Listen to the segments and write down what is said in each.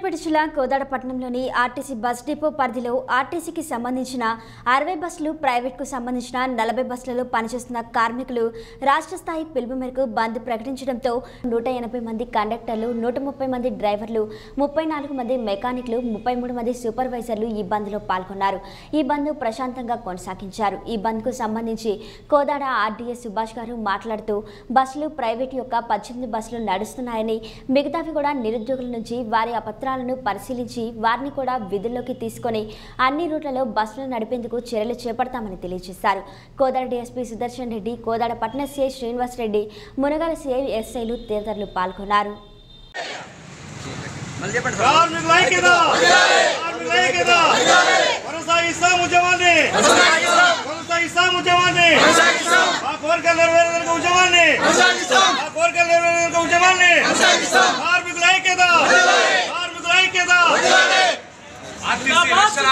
సూర్యాపేట జిల్లా కోదాడపట్నంలోని RTC bus depot పరిధిలో ఆర్టీసీకి సంబంధించిన అరవై బస్సులు ప్రైవేట్కు సంబంధించిన నలభై బస్సులలో పనిచేస్తున్న కార్మికులు రాష్ట్ర స్థాయి పిలుపు మేరకు బంద్ ప్రకటించడంతో నూట ఎనభై మంది కండక్టర్లు నూట ముప్పై మంది డ్రైవర్లు ముప్పై నాలుగు మంది మెకానిక్లు ముప్పై మూడు మంది సూపర్వైజర్లు ఈ బంద్లో పాల్గొన్నారు ఈ బంద్ ప్రశాంతంగా కొనసాగించారు ఈ బంద్కు సంబంధించి కోదాడ ఆర్డీఎస్ సుభాష్ గారు మాట్లాడుతూ బస్సులు ప్రైవేట్ యొక్క పద్దెనిమిది బస్సులు నడుస్తున్నాయని మిగతావి కూడా నిరుద్యోగుల నుంచి వారి అపత్రాలను పరిశీలించి వారిని కూడా విధుల్లోకి తీసుకొని అన్ని రూట్లలో బస్సులు నడిపేందుకు చర్యలు చేపడతామని తెలియజేశారు కోదాడ డీఎస్పీ సుదర్శన్ రెడ్డి కోదాడ పట్న సిఐ శ్రీనివాస్ రెడ్డి మునగాల సిఐ ఎస్ఐలు తదితరులు పాల్గొన్నారు మళ్ళీ చెప్పండి సార్ కార్మికుల ఐక్యత కార్మికుల ఐక్యత కొనసాగిస్తాం ఉద్యమాన్ని కొనసాగిస్తాం ఉద్యమాన్ని మా కోరికలు నెరవేరేందుకు ఉద్యమాన్ని మా కోరికలు నెరవేరేందుకు ఉద్యమాన్ని కార్మికుల ఐక్యత కార్మికుల ఐక్యత ఆర్టీసీ రక్షణ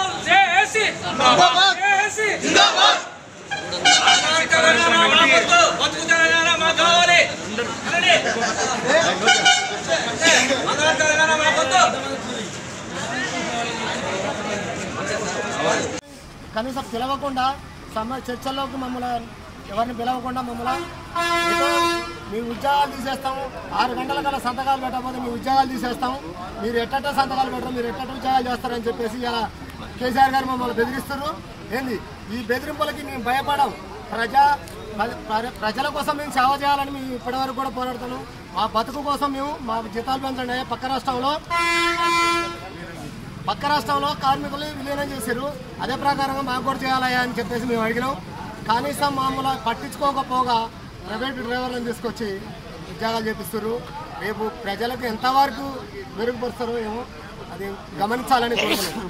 కనీసం పిలవకుండా సమ చర్చల్లోకి మమ్మల్ని ఎవరిని పిలవకుండా మమ్మల్ని ఏదో మీ ఉద్యోగాలు తీసేస్తాము ఆరు గంటల కల్లా సంతకాలు పెట్టకపోతే మీ ఉద్యోగాలు తీసేస్తాము మీరు ఎట్టట సంతకాలు పెట్టరు మీరు ఎట్టట ఉద్యోగాలు చేస్తారని చెప్పేసి ఇలా కేసీఆర్ గారు మమ్మల్ని బెదిరిస్తారు ఏంది ఈ బెదిరింపులకి మేము భయపడం ప్రజా ప్ర- ప్ర- ప్రజల కోసం మేము సేవ చేయాలని మేము ఇప్పటివరకు కూడా పోరాడుతున్నాం మా బతుకు కోసం మేము మా జీతాలు పెంచండి పక్క రాష్ట్రంలో పక్క రాష్ట్రంలో కార్మికులు విలీనం చేశారు అదే ప్రకారంగా మాకు కూడా చేయాలయ్యా అని చెప్పేసి మేము అడిగినాం కనీసం మామూలు పట్టించుకోకపోగా ప్రైవేట్ డ్రైవర్లను తీసుకొచ్చి ఉద్యోగాలు చేపిస్తారు రేపు ప్రజలకు ఎంతవరకు మెరుగుపరుస్తారో ఏమో అది గమనించాలని కోరుతున్నాం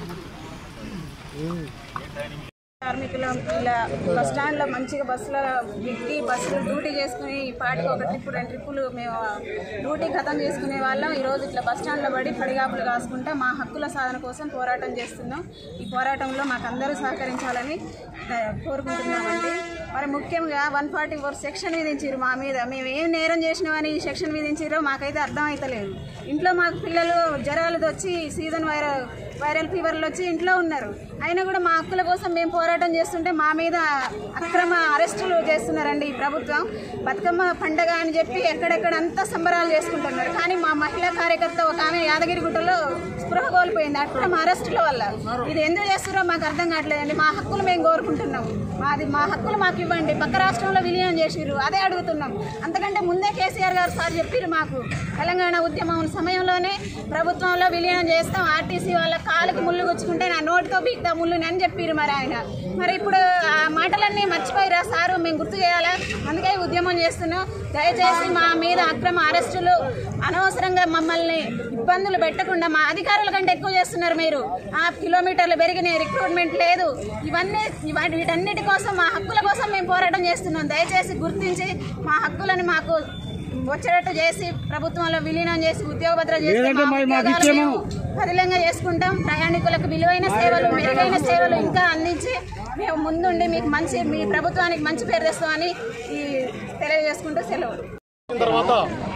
కార్మికులు ఇలా బస్ స్టాండ్లో మంచిగా బస్సులో ఎక్కి బస్సులు డ్యూటీ చేసుకుని ఈ పాటికి ఒక ట్రిప్ రెండు ట్రిప్పులు మేము డ్యూటీ ఖతం చేసుకునే వాళ్ళం ఈరోజు ఇట్లా బస్ స్టాండ్లో పడి పడిగాపులు కాసుకుంటా మా హక్కుల సాధన కోసం పోరాటం చేస్తున్నాం ఈ పోరాటంలో మాకు అందరూ సహకరించాలని ఆ, కోరుకుంటున్నామండి మరి ముఖ్యంగా వన్ ఫార్టీ ఫోర్ సెక్షన్ విధించారు మా మీద మేము ఏం నేరం చేసినామని ఈ సెక్షన్ విధించారో మాకైతే అర్థం అవుతలేదు ఇంట్లో మాకు పిల్లలు జ్వరాలు వచ్చి సీజన్ వైరల్ వైరల్ ఫీవర్లు వచ్చి ఇంట్లో ఉన్నారు అయినా కూడా మా హక్కుల కోసం మేము పోరాటం చేస్తుంటే మా మీద అక్రమ అరెస్టులు చేస్తున్నారండి ఈ ప్రభుత్వం బతుకమ్మ పండగ అని చెప్పి ఎక్కడెక్కడ అంతా సంబరాలు చేసుకుంటున్నారు కానీ మా మహిళా కార్యకర్త ఒక ఆమె యాదగిరిగుట్టలో స్పృహ కోల్పోయింది అక్రమ అరెస్టుల వల్ల ఇది ఎందుకు చేస్తున్నారో మాకు అర్థం కావట్లేదండి మా హక్కులు మేము కోరుకుంటున్నాం మాది మా హక్కులు మాకు ఇవ్వండి పక్క రాష్ట్రంలో విలీనం చేసిర్రు అదే అడుగుతున్నాం అంతకంటే ముందే కేసీఆర్ గారు సార్ చెప్పిర్రు మాకు తెలంగాణ ఉద్యమం సమయంలోనే ప్రభుత్వంలో విలీనం చేస్తాం ఆర్టీసీ వాళ్ళ కాలుకి ముళ్ళు గుచ్చుకుంటే నా నోటితో బీక్తా ముళ్ళుని అని చెప్పిర్రు మరి ఆయన మరి ఇప్పుడు ఆ మాటలన్నీ మర్చిపోయిరా సారు మేము గుర్తు చేయాలా అందుకే ఈ ఉద్యమం చేస్తున్నాం దయచేసి మా మీద అక్రమ అరెస్టులు అనవసరంగా మమ్మల్ని ఇబ్బందులు పెట్టకుండా మా అధికారుల కంటే ఎక్కువ చేస్తున్నారు మీరు ఆ కిలోమీటర్లు పెరిగినాయి రిక్రూట్మెంట్ లేదు ఇవన్నీ ఇవ- వీటన్నిటి కోసం మా హక్కుల కోసం మేము పోరాటం చేస్తున్నాం దయచేసి గుర్తించి మా హక్కులను మాకు వచ్చేటట్టు చేసి ప్రభుత్వంలో విలీనం చేసి ఉద్యోగ భద్రత చేసి మా ఉద్యోగాలు మేము పదిలంగా చేసుకుంటాం ప్రయాణికులకు విలువైన సేవలు మెరుగైన సేవలు ఇంకా అందించి మేము ముందుండి మీకు మంచి మీ ప్రభుత్వానికి మంచి పేరు తెస్తామని ఈ తెలియజేసుకుంటూ సెలవు తర్వాత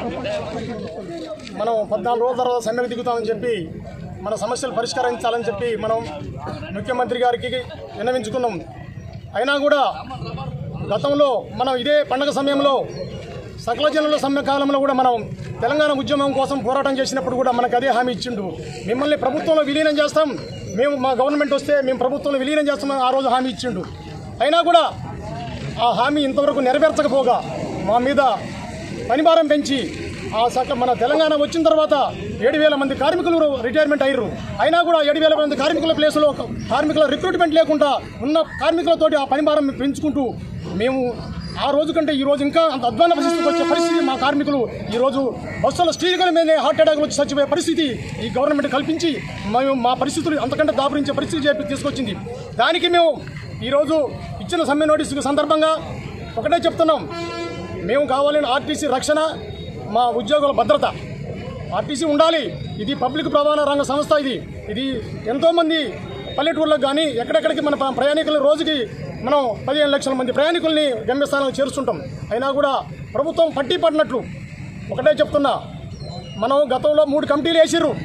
మనం పద్నాలుగు రోజుల తర్వాత సమ్మెకు దిగుతామని చెప్పి మన సమస్యలు పరిష్కరించాలని చెప్పి మనం ముఖ్యమంత్రి గారికి విన్నవించుకున్నాం అయినా కూడా గతంలో మనం ఇదే పండగ సమయంలో సకల జనుల సమ్మె కాలంలో కూడా మనం తెలంగాణ ఉద్యమం కోసం పోరాటం చేసినప్పుడు కూడా మనకు అదే హామీ ఇచ్చిండు మిమ్మల్ని ప్రభుత్వంలో విలీనం చేస్తాం మేము మా గవర్నమెంట్ వస్తే మేము ప్రభుత్వంలో విలీనం చేస్తామని ఆ రోజు హామీ ఇచ్చిండు అయినా కూడా ఆ హామీ ఇంతవరకు నెరవేర్చకపోగా మా మీద పనిభారం పెంచి ఆ సక మన తెలంగాణ వచ్చిన తర్వాత ఏడు వేల మంది కార్మికులు రిటైర్మెంట్ అయ్యారు అయినా కూడా ఏడు వేల మంది కార్మికుల ప్లేస్లో ఒక కార్మికుల రిక్రూట్మెంట్ లేకుండా ఉన్న కార్మికులతోటి ఆ పనిభారం పెంచుకుంటూ మేము ఆ రోజు కంటే ఈ రోజు ఇంకా అంత అధ్వాన పరిస్థితికి వచ్చే పరిస్థితి మా కార్మికులు ఈ రోజు బస్సుల స్టీకల మీదనే హార్ట్ అటాక్ వచ్చి చచ్చిపోయే పరిస్థితి ఈ గవర్నమెంట్ కల్పించి మేము మా పరిస్థితులు అంతకంటే దాపురించే పరిస్థితి చెప్పి తీసుకొచ్చింది దానికి మేము ఈరోజు ఇచ్చిన సమ్మె నోటీసు సందర్భంగా ఒకటే చెప్తున్నాం మేము కావాలని ఆర్టీసీ రక్షణ మా ఉద్యోగుల భద్రత ఆర్టీసీ ఉండాలి ఇది పబ్లిక్ ప్రవాణ రంగ సంస్థ ఇది ఇది ఎంతోమంది పల్లెటూర్లకు కానీ ఎక్కడెక్కడికి మన ప్ర- ప్రయాణికులు రోజుకి మనం పదిహేను లక్షల మంది ప్రయాణికుల్ని గమ్యస్థానాలకు చేరుస్తుంటాం అయినా కూడా ప్రభుత్వం పట్టి పడినట్లు ఒకటే చెప్తున్నా మనం గతంలో మూడు కమిటీలు వేసిర్రు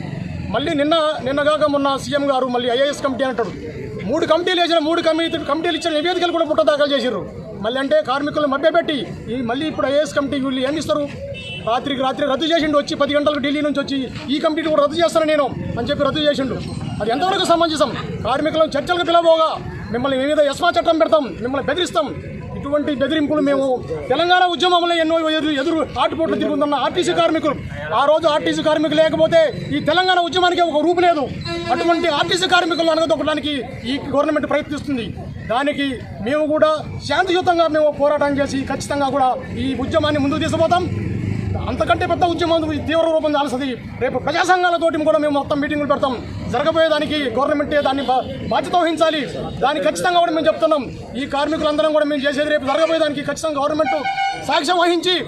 మళ్ళీ నిన్న నిన్నగాక మొన్న సీఎం గారు మళ్ళీ ఐఏఎస్ కమిటీ అంటాడు మూడు కమిటీలు వేసిన మూడు కమిటీ కమిటీలు ఇచ్చిన నివేదికలు కూడా పుట్ట దాఖలు చేసిర్రు మళ్ళీ అంటే కార్మికులను మభ్యపెట్టి ఈ మళ్ళీ ఇప్పుడు ఐఏఎస్ కమిటీ వీళ్ళు ఏం ఇస్తారు రాత్రికి రాత్రి రద్దు చేసిండు వచ్చి పది గంటలకు ఢిల్లీ నుంచి వచ్చి ఈ కమిటీని కూడా రద్దు చేస్తాను నేను అని చెప్పి రద్దు చేసిండు అది ఎంతవరకు సమంజసం కార్మికులను చర్చలకు పిలవబోగా మిమ్మల్ని మీ మీద ఎస్మా చట్టం పెడతాం మిమ్మల్ని బెదిరిస్తాం ఇటువంటి బెదిరింపులు మేము తెలంగాణ ఉద్యమంలో ఎన్నో ఎదురు ఎదురు ఆటుపోట్లు తిరుగుతున్న ఆర్టీసీ కార్మికులు ఆ రోజు ఆర్టీసీ కార్మికులు లేకపోతే ఈ తెలంగాణ ఉద్యమానికి ఒక రూపు లేదు అటువంటి ఆర్టీసీ కార్మికులు అనగదొక్కడానికి ఈ గవర్నమెంట్ ప్రయత్నిస్తుంది దానికి మేము కూడా శాంతియుతంగా మేము పోరాటం చేసి ఖచ్చితంగా కూడా ఈ ఉద్యమాన్ని ముందుకు తీసుకుపోతాం అంతకంటే పెద్ద ఉద్యమం తీవ్ర రూపం దాల్సింది రేపు ప్రజా సంఘాలతోటి కూడా మేము మొత్తం మీటింగులు పెడతాం జరగబోయేదానికి గవర్నమెంటే దాన్ని బా- బాధ్యత వహించాలి దానికి ఖచ్చితంగా కూడా మేము చెప్తున్నాం ఈ కార్మికులందరం కూడా మేము చేసేది రేపు జరగబోయేదానికి ఖచ్చితంగా గవర్నమెంట్ సాక్ష్యం వహించి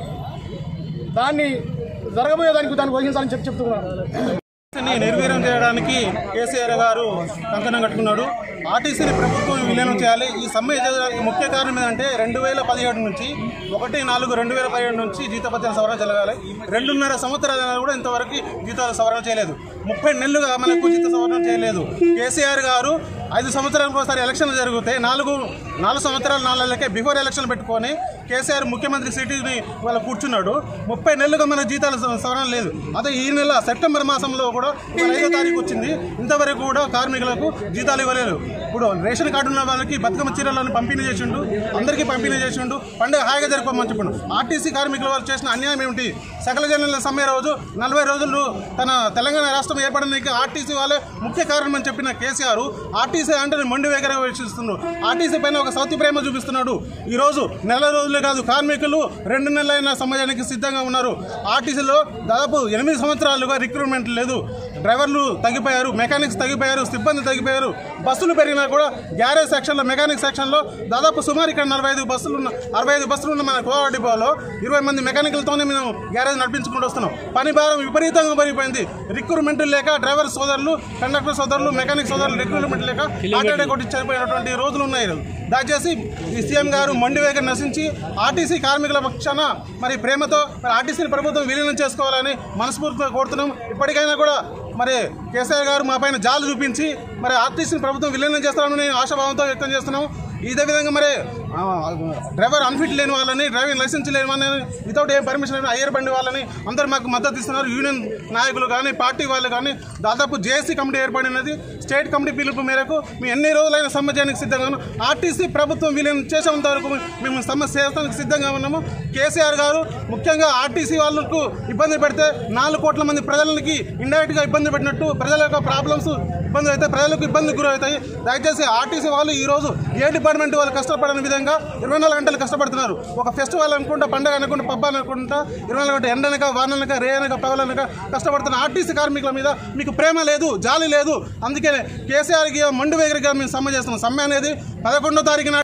దాన్ని జరగబోయేదానికి దాన్ని వహించాలని చెప్పి చెప్తున్నాను ని నిర్వీర్యం చేయడానికి కేసీఆర్ గారు కంకణం కట్టుకున్నాడు ఆర్టీసీని ప్రభుత్వం విలీనం చేయాలి ఈ సమ్మె ఎదురడానికి ముఖ్య కారణం ఏంటంటే రెండు వేల పదిహేడు నుంచి ఒకటి నాలుగు రెండు వేల పదిహేడు నుంచి జీతపత్యం సవరణ జరగాలి రెండున్నర సంవత్సరాలు కూడా ఇంతవరకు జీతాల సవరణ చేయలేదు ముప్పై నెలలుగా మనకు జీత సవరణ చేయలేదు కేసీఆర్ గారు ఐదు సంవత్సరాలకు ఒకసారి ఎలక్షన్లు జరిగితే నాలుగు నాలుగు సంవత్సరాలు నాలుగు నెలలకే బిఫోర్ ఎలక్షన్ పెట్టుకొని కేసీఆర్ ముఖ్యమంత్రి సీటుని వాళ్ళ కూర్చున్నాడు ముప్పై నెలలుగా మన జీతాల స- సవరణ లేదు అదే ఈ నెల సెప్టెంబర్ మాసంలో కూడా ఇవాళ ఐదో తారీఖు వచ్చింది ఇంతవరకు కూడా కార్మికులకు జీతాలు ఇవ్వలేదు ఇప్పుడు రేషన్ కార్డు ఉన్న వాళ్ళకి బతుకమ్మ చీరలను పంపిణీ చేసిండు అందరికీ పంపిణీ చేసిండు పండుగ హాయిగా జరుపుకోమని చెప్పిండు ఆర్టీసీ కార్మికుల వాళ్ళు చేసిన అన్యాయం ఏమిటి సకల జనుల సమ్మె రోజు నలభై రోజులు తన తెలంగాణ రాష్ట్రం ఏర్పడడానికి ఆర్టీసీ వాళ్ళే ముఖ్య కారణం అని చెప్పిన కేసీఆర్ ఆర్టీసీ అంటే మొండి వేగంగా వీక్షిస్తున్నాడు ఆర్టీసీ పైన ఒక సౌతి ప్రేమ చూపిస్తున్నాడు ఈ రోజు నెల రోజులే కాదు కార్మికులు రెండు నెలలైన సమాజానికి సిద్ధంగా ఉన్నారు ఆర్టీసీలో దాదాపు ఎనిమిది సంవత్సరాలుగా రిక్రూట్మెంట్ లేదు డ్రైవర్లు తగ్గిపోయారు మెకానిక్స్ తగ్గిపోయారు సిబ్బంది తగ్గిపోయారు బస్సులు పెరిగినా కూడా గ్యారేజ్ సెక్షన్లో మెకానిక్ సెక్షన్లో దాదాపు సుమారు ఇక్కడ నలభై ఐదు బస్సులు ఉన్న అరవై ఐదు బస్సులు ఉన్న మన కోవా డిపోలో ఇరవై మంది మెకానికల్తోనే మేము గ్యారేజ్ నడిపించుకుంటూ వస్తున్నాం పని భారం విపరీతంగా పెరిగిపోయింది రిక్రూట్మెంట్ లేక డ్రైవర్ సోదరులు కండక్టర్ సోదరులు మెకానిక్ సోదరులు రిక్రూట్మెంట్ లేక ఆటోడే కొట్టి చనిపోయినటువంటి రోజులు ఉన్నాయి దయచేసి ఈ సీఎం గారు మొండి వేగం నశించి ఆర్టీసీ కార్మికుల పక్షాన మరి ప్రేమతో మరి ఆర్టీసీని ప్రభుత్వం విలీనం చేసుకోవాలని మనస్ఫూర్తిగా కోరుతున్నాం ఇప్పటికైనా కూడా మరి కేసీఆర్ గారు మా పైన జాలు చూపించి మరి ఆర్టీసీని ప్రభుత్వం విలీనం చేస్తారని ఆశాభావంతో వ్యక్తం చేస్తున్నాం ఇదే విధంగా మరి ఆ, డ్రైవర్ అన్ఫిట్ లేని వాళ్ళని డ్రైవింగ్ లైసెన్స్ లేని వాళ్ళని వితౌట్ ఏం పర్మిషన్ లేని అయ్యర్ బండి వాళ్ళని అందరు మాకు మద్దతు ఇస్తున్నారు యూనియన్ నాయకులు కానీ పార్టీ వాళ్ళు కానీ దాదాపు జేఏసీ కమిటీ ఏర్పడినది స్టేట్ కమిటీ పిలుపు మేరకు మేము ఎన్ని రోజులైన సమ్మె చేయడానికి సిద్ధంగా ఉన్నాం ఆర్టీసీ ప్రభుత్వం విలీనం చేసేంత వరకు మేము సమ్మె చేయడానికి సిద్ధంగా ఉన్నాము కేసీఆర్ గారు ముఖ్యంగా ఆర్టీసీ వాళ్ళకు ఇబ్బంది పెడితే నాలుగు కోట్ల మంది ప్రజలకి ఇండైరెక్ట్గా ఇబ్బంది పెట్టినట్టు ప్రజల యొక్క ప్రాబ్లమ్స్ ఇబ్బంది అయితే ప్రజలకు ఇబ్బంది గురవుతాయి దయచేసి ఆర్టీసీ వాళ్ళు ఈ రోజు ఏ డిపార్ట్మెంట్ వాళ్ళు కష్టపడని విధంగా ఇరవై నాలుగు గంటలు కష్టపడుతున్నారు ఒక ఫెస్టివల్ అనుకుంటా పండగ అనుకుంటా పబ్బ అనుకుంటా ఇరవై నాలుగు గంటలు ఎండనక వాననక రేయనక పగలనక కష్టపడుతున్న ఆర్టీసీ కార్మికుల మీద మీకు ప్రేమ లేదు జాలి లేదు అందుకే కేసీఆర్కి మండు వేగరిగా మేము సమ్మె చేస్తున్నాం సమ్మె అనేది పదకొండో తారీఖున